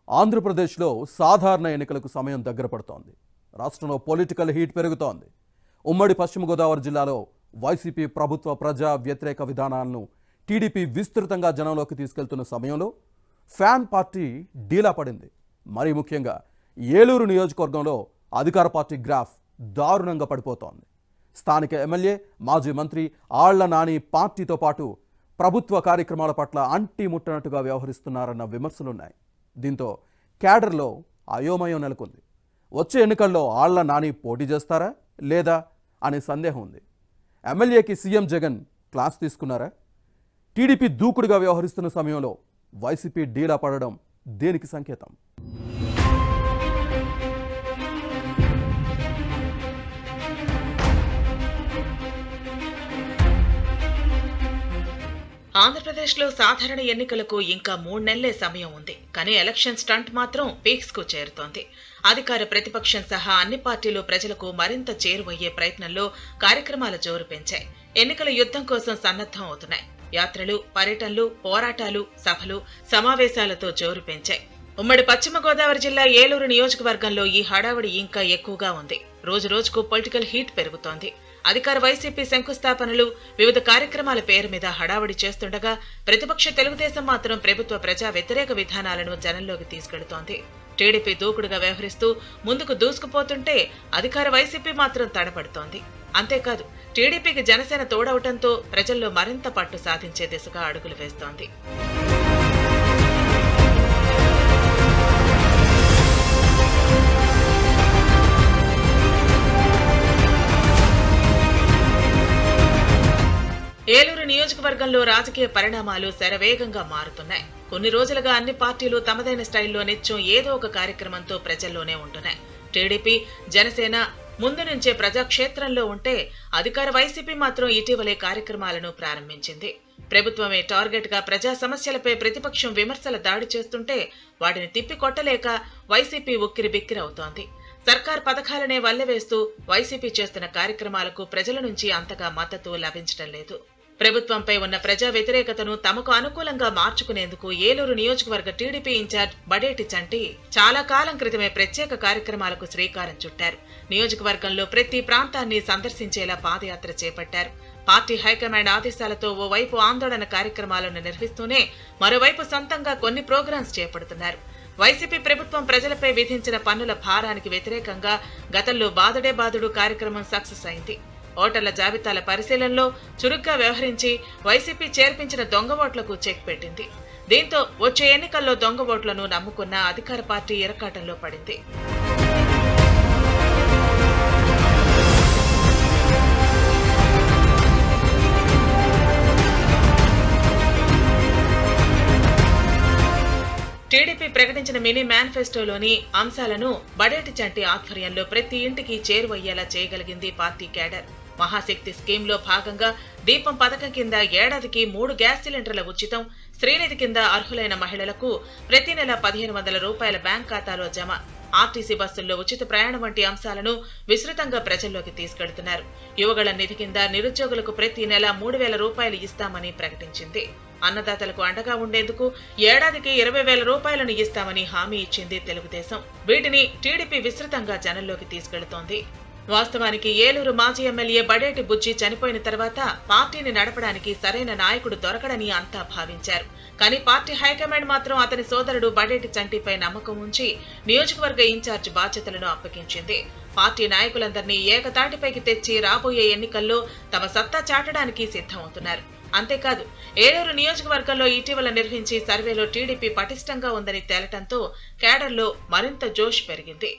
ఆంధ్రప్రదేశ్లో సాధారణ ఎన్నికలకు సమయం దగ్గర పడుతోంది రాష్ట్రంలో పొలిటికల్ హీట్ పెరుగుతోంది ఉమ్మడి పశ్చిమ గోదావరి జిల్లాలో వైసీపీ ప్రభుత్వ ప్రజా వ్యతిరేక విధానాలను టీడీపీ విస్తృతంగా జనంలోకి తీసుకెళ్తున్న సమయంలో ఫ్యాన్ పార్టీ డీలా పడింది మరీ ముఖ్యంగా ఏలూరు నియోజకవర్గంలో అధికార పార్టీ గ్రాఫ్ దారుణంగా పడిపోతోంది స్థానిక ఎమ్మెల్యే మాజీ మంత్రి ఆళ్ల నాని పార్టీతో పాటు ప్రభుత్వ కార్యక్రమాల పట్ల అంటి ముట్టనట్టుగా వ్యవహరిస్తున్నారన్న విమర్శలున్నాయి దీంతో క్యాడర్లో అయోమయం నెలకొంది వచ్చే ఎన్నికల్లో ఆళ్ల నాని పోటీ చేస్తారా లేదా అనే సందేహం ఉంది ఎమ్మెల్యేకి సీఎం జగన్ క్లాస్ తీసుకున్నారా టీడీపీ దూకుడుగా వ్యవహరిస్తున్న సమయంలో వైసీపీ డీలా పడడం దేనికి సంకేతం ఆంధ్రప్రదేశ్లో సాధారణ ఎన్నికలకు ఇంకా మూడు నెలలే సమయం ఉంది కానీ ఎలక్షన్ స్టంట్ మాత్రం పీక్స్ కు చేరుతోంది అధికార ప్రతిపక్షం సహా అన్ని పార్టీలు ప్రజలకు మరింత చేరువయ్యే ప్రయత్నంలో కార్యక్రమాల జోరు పెంచాయి ఎన్నికల యుద్ధం కోసం సన్నద్ధం అవుతున్నాయి యాత్రలు పర్యటనలు పోరాటాలు సభలు సమావేశాలతో జోరు పెంచాయి ఉమ్మడి పశ్చిమ గోదావరి జిల్లా ఏలూరు నియోజకవర్గంలో ఈ హడావుడి ఇంకా ఎక్కువగా ఉంది రోజు రోజుకు పొలిటికల్ హీట్ పెరుగుతోంది అధికార వైసీపీ శంకుస్థాపనలు వివిధ కార్యక్రమాల పేరు మీద హడావుడి చేస్తుండగా ప్రతిపక్ష తెలుగుదేశం మాత్రం ప్రభుత్వ ప్రజా వ్యతిరేక విధానాలను జనంలోకి తీసుకెడుతోంది టీడీపీ దూకుడుగా వ్యవహరిస్తూ ముందుకు దూసుకుపోతుంటే అధికార వైసీపీ మాత్రం తడపడుతోంది అంతేకాదు టీడీపీకి జనసేన తోడవటంతో ప్రజల్లో మరింత పట్టు సాధించే దిశగా అడుగులు వేస్తోంది ఏలూరు నియోజకవర్గంలో రాజకీయ పరిణామాలు శరవేగంగా మారుతున్నాయి కొన్ని రోజులుగా అన్ని పార్టీలు తమదైన స్టైల్లో నిత్యం ఏదో ఒక కార్యక్రమంతో ప్రజల్లోనే ఉంటున్నాయి టీడీపీ జనసేన ముందు నుంచే ప్రజాక్షేత్రంలో ఉంటే అధికార వైసీపీ మాత్రం ఇటీవలే కార్యక్రమాలను ప్రారంభించింది ప్రభుత్వమే టార్గెట్ గా ప్రజా సమస్యలపై ప్రతిపక్షం విమర్శల దాడి చేస్తుంటే వాటిని తిప్పికొట్టలేక వైసీపీ ఉక్కిరి బిక్కిరి అవుతోంది సర్కార్ పథకాలనే వల్లెవేస్తూ వైసీపీ చేస్తున్న కార్యక్రమాలకు ప్రజల నుంచి అంతగా మద్దతు లభించడం లేదు ప్రభుత్వంపై ఉన్న ప్రజా వ్యతిరేకతను తమకు అనుకూలంగా మార్చుకునేందుకు ఏలూరు నియోజకవర్గ టీడీపీ ఇన్ఛార్జ్ బడేటి చంటి చాలా కాలం క్రితమే ప్రత్యేక కార్యక్రమాలకు శ్రీకారం చుట్టారు నియోజకవర్గంలో ప్రతి ప్రాంతాన్ని సందర్శించేలా పాదయాత్ర చేపట్టారు పార్టీ హైకమాండ్ ఆదేశాలతో ఓవైపు ఆందోళన కార్యక్రమాలను నిర్వహిస్తూనే మరోవైపు సొంతంగా కొన్ని ప్రోగ్రామ్స్ చేపడుతున్నారు వైసీపీ ప్రభుత్వం ప్రజలపై విధించిన పన్నుల భారానికి వ్యతిరేకంగా గతంలో బాదుడే బాదుడు కార్యక్రమం సక్సెస్ అయింది ఓటర్ల జాబితాల పరిశీలనలో చురుగ్గా వ్యవహరించి వైసీపీ చేర్పించిన దొంగ ఓట్లకు చెక్ పెట్టింది దీంతో వచ్చే ఎన్నికల్లో దొంగ ఓట్లను నమ్ముకున్న అధికార పార్టీ ఇరకాటంలో పడింది టీడీపీ ప్రకటించిన మినీ మేనిఫెస్టోలోని అంశాలను బడేటి చంటి ఆధ్వర్యంలో ప్రతి ఇంటికి చేరువయ్యేలా చేయగలిగింది పార్టీ కేడర్ మహాశక్తి స్కీమ్ లో భాగంగా దీపం పథకం కింద ఏడాదికి మూడు గ్యాస్ సిలిండర్ల ఉచితం శ్రీనిధి కింద అర్హులైన మహిళలకు ప్రతి నెల పదిహేను వందల రూపాయల బ్యాంక్ ఖాతాలో జమ ఆర్టీసీ బస్సుల్లో ఉచిత ప్రయాణం వంటి అంశాలను విస్తృతంగా ప్రజల్లోకి తీసుకెడుతున్నారు యువగళ నిధి కింద నిరుద్యోగులకు ప్రతి నెల మూడు వేల రూపాయలు ఇస్తామని ప్రకటించింది అన్నదాతలకు అండగా ఉండేందుకు ఏడాదికి ఇరవై వేల రూపాయలను ఇస్తామని హామీ ఇచ్చింది తెలుగుదేశం వీటిని టీడీపీ విస్తృతంగా జనంలోకి తీసుకెడుతోంది వాస్తవానికి ఏలూరు మాజీ ఎమ్మెల్యే బడేటి బుజ్జి చనిపోయిన తర్వాత పార్టీని నడపడానికి సరైన నాయకుడు దొరకడని అంతా భావించారు కానీ పార్టీ హైకమాండ్ మాత్రం అతని సోదరుడు బడేటి చంటిపై నమ్మకం ఉంచి నియోజకవర్గ ఇన్ఛార్జ్ బాధ్యతలను అప్పగించింది పార్టీ నాయకులందరినీ ఏకతాటిపైకి తెచ్చి రాబోయే ఎన్నికల్లో తమ సత్తా చాటడానికి సిద్ధమవుతున్నారు అంతేకాదు ఏలూరు నియోజకవర్గంలో ఇటీవల నిర్వహించి సర్వేలో టీడీపీ పటిష్టంగా ఉందని తేలటంతో కేడర్లో మరింత జోష్ పెరిగింది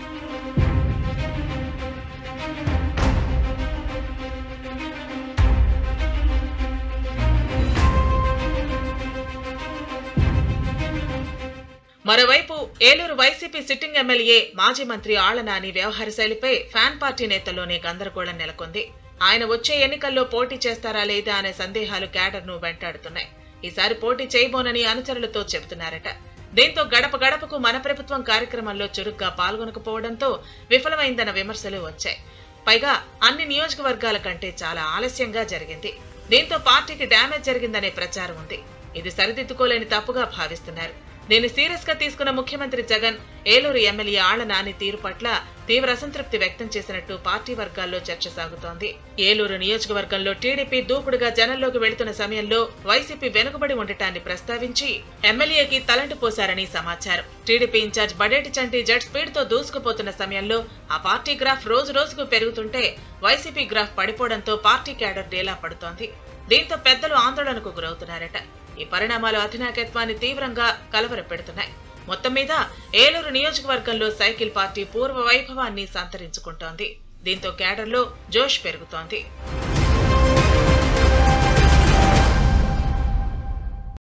మరోవైపు ఏలూరు వైసీపీ సిట్టింగ్ ఎమ్మెల్యే మాజీ మంత్రి ఆళ్లనాని వ్యవహార శైలిపై ఫ్యాన్ పార్టీ నేతల్లోనే గందరగోళం నెలకొంది ఆయన వచ్చే ఎన్నికల్లో పోటీ చేస్తారా లేదా అనే సందేహాలు క్యాడర్ను వెంటాడుతున్నాయి ఈసారి పోటీ చేయబోనని అనుచరులతో చెబుతున్నారట దీంతో గడప గడపకు మన ప్రభుత్వం కార్యక్రమంలో చురుగ్గా పాల్గొనకపోవడంతో విఫలమైందన్న విమర్శలు వచ్చాయి పైగా అన్ని నియోజకవర్గాల కంటే చాలా ఆలస్యంగా జరిగింది దీంతో పార్టీకి డ్యామేజ్ జరిగిందనే ప్రచారం ఉంది ఇది సరిదిద్దుకోలేని తప్పుగా భావిస్తున్నారు దీన్ని సీరియస్ గా తీసుకున్న ముఖ్యమంత్రి జగన్ ఏలూరు ఎమ్మెల్యే ఆళ్ల నాని తీరు పట్ల తీవ్ర అసంతృప్తి వ్యక్తం చేసినట్టు పార్టీ వర్గాల్లో చర్చ సాగుతోంది ఏలూరు నియోజకవర్గంలో టీడీపీ దూకుడుగా జనంలోకి వెళుతున్న సమయంలో వైసీపీ వెనుకబడి ఉండటాన్ని ప్రస్తావించి ఎమ్మెల్యేకి తలంటు పోశారని సమాచారం TDP incharge Badeti Chanti jet speed తో దూసుకుపోతున్న సమయంలో ఆ పార్టీ గ్రాఫ్ రోజు రోజుకు పెరుగుతుంటే వైసీపీ గ్రాఫ్ పడిపోవడంతో పార్టీ క్యాడర్ డేలా పడుతోంది దీంతో పెద్దలు ఆందోళనకు గురవుతున్నారట ఈ పరిణామాలు అధినాయకత్వాన్ని తీవ్రంగా కలవరపెడుతున్నాయి మొత్తం మీద ఏలూరు నియోజకవర్గంలో సైకిల్ పార్టీ పూర్వ వైభవాన్ని సంతరించుకుంటోంది దీంతో క్యాడర్లో జోష్ పెరుగుతోంది